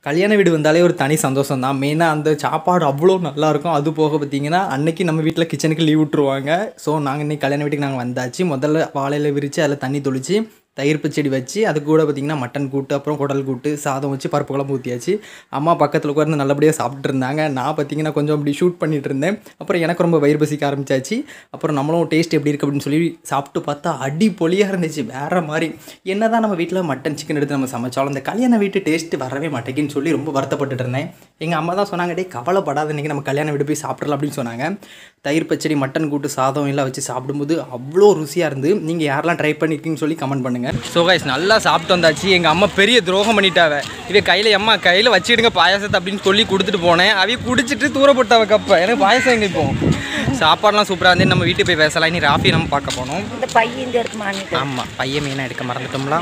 கல்யாண வீடு வந்தாலே ஒரு தனி சந்தோஷம் தான் மெயினாக அந்த சாப்பாடு அவ்வளோ நல்லாயிருக்கும் அது போக பார்த்தீங்கன்னா அன்னைக்கு நம்ம வீட்டில் கிச்சனுக்கு லீவ் விட்ருவாங்க ஸோ நாங்கள் இன்னைக்கு கல்யாண வீட்டுக்கு நாங்கள் வந்தாச்சு முதல்ல வாழையில விரித்து அதில் தண்ணி தொளிச்சு தயிர் பச்சடி வச்சு அது கூட பார்த்திங்கன்னா மட்டன் கூட்டு அப்புறம் குடல் கூட்டு சாதம் வச்சு பருப்பு குழம்பு ஊற்றியாச்சு அம்மா பக்கத்தில் உட்கார்ந்து நல்லபடியாக சாப்பிட்டு இருந்தாங்க நான் பார்த்தீங்கன்னா கொஞ்சம் அப்படி ஷூட் பண்ணிட்டு இருந்தேன் அப்புறம் எனக்கு ரொம்ப வயிறு பசிக்க ஆரம்பிச்சாச்சு அப்புறம் நம்மளும் டேஸ்ட் எப்படி இருக்குது அப்படின்னு சொல்லி சாப்பிட்டு பார்த்தா அடி பொலியாக இருந்துச்சு வேறு மாதிரி என்ன தான் நம்ம வீட்டில் மட்டன் சிக்கன் எடுத்து நம்ம சமைச்சாலும் இந்த கல்யாண வீட்டு டேஸ்ட் வரவே மாட்டேங்குன்னு சொல்லி ரொம்ப வருத்தப்பட்டுட்டு இருந்தேன் எங்கள் அம்மா தான் சொன்னாங்க டே கவலைப்படாத இன்றைக்கி நம்ம கல்யாண வீடு போய் சாப்பிட்றலாம் அப்படின்னு சொன்னாங்க தயிர் பச்சடி மட்டன் கூட்டு சாதம் எல்லாம் வச்சு சாப்பிடும்போது அவ்வளோ ருசியாக இருந்து நீங்கள் யாரெல்லாம் ட்ரை பண்ணியிருக்கீங்கன்னு சொல்லி கமெண்ட் பண்ணுங்கள் ஸோ கைஸ் நல்லா சாப்பிட்டு வந்தாச்சு எங்கள் அம்மா பெரிய துரோகம் பண்ணிட்டாவ இவ கையில் அம்மா கையில் வச்சுடுங்க பாயாசத்தை அப்படின்னு சொல்லி கொடுத்துட்டு போனேன் அவைய குடிச்சிட்டு தூர போட்டாவ கப்பை எனக்கு பாயாசம் எங்கே இப்போ சாப்பாடுலாம் சூப்பராக இருந்து நம்ம வீட்டுக்கு போய் பேசலாம் இனி ராஃபி நம்ம பார்க்க போனோம் இந்த பையன் இந்த இருக்கு மானிட்டு ஆமாம் பையன் மீனை எடுக்க மறந்துட்டோம்ல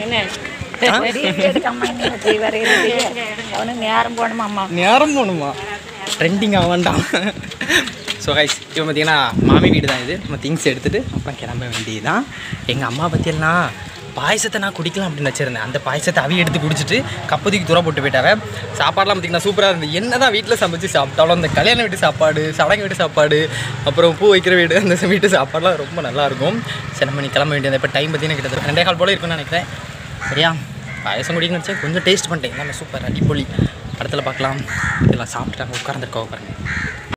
அவனுக்கு நேரம் போகணுமா அம்மா நேரம் போகணுமா ட்ரெண்டிங் ஆக வேண்டாம் ஸோ கைஸ் இப்போ பார்த்தீங்கன்னா மாமி வீடு தான் இது நம்ம திங்ஸ் எடுத்துகிட்டு அப்புறம் கிளம்ப வேண்டியது தான் எங்கள் அம்மா பற்றியெல்லாம் பாயசத்தை நான் குடிக்கலாம் அப்படின்னு வச்சிருந்தேன் அந்த பாயசத்தை அவி எடுத்து குடிச்சிட்டு கப்பதிக்கு தூரம் போட்டு போயிட்டாவே சாப்பாடுலாம் பார்த்திங்கன்னா சூப்பராக இருந்தது என்ன தான் வீட்டில் சமைச்சு சாப்பிட்டாலும் அந்த கல்யாண வீட்டு சாப்பாடு சடங்கு வீட்டு சாப்பாடு அப்புறம் பூ வைக்கிற வீடு அந்த வீட்டு சாப்பாடுலாம் ரொம்ப நல்லாயிருக்கும் சரி நம்ம நீ கிளம்ப வேண்டியது இப்போ டைம் பார்த்தீங்கன்னா கிட்டத்தட்ட ரெண்டே கால் போல இருக்கும்னு நினைக்கிறேன் சரியா பாயசம் குடிக்கணும்னு நினச்சேன் கொஞ்சம் டேஸ்ட் பண்ணிட்டேன் எல்லாமே சூப்பர் அடிப்பொலி இடத்துல பார்க்கலாம் இதெல்லாம் சாப்பிட்டுட்டாங்க உட்கார்ந்துருக்கோம் பாருங்க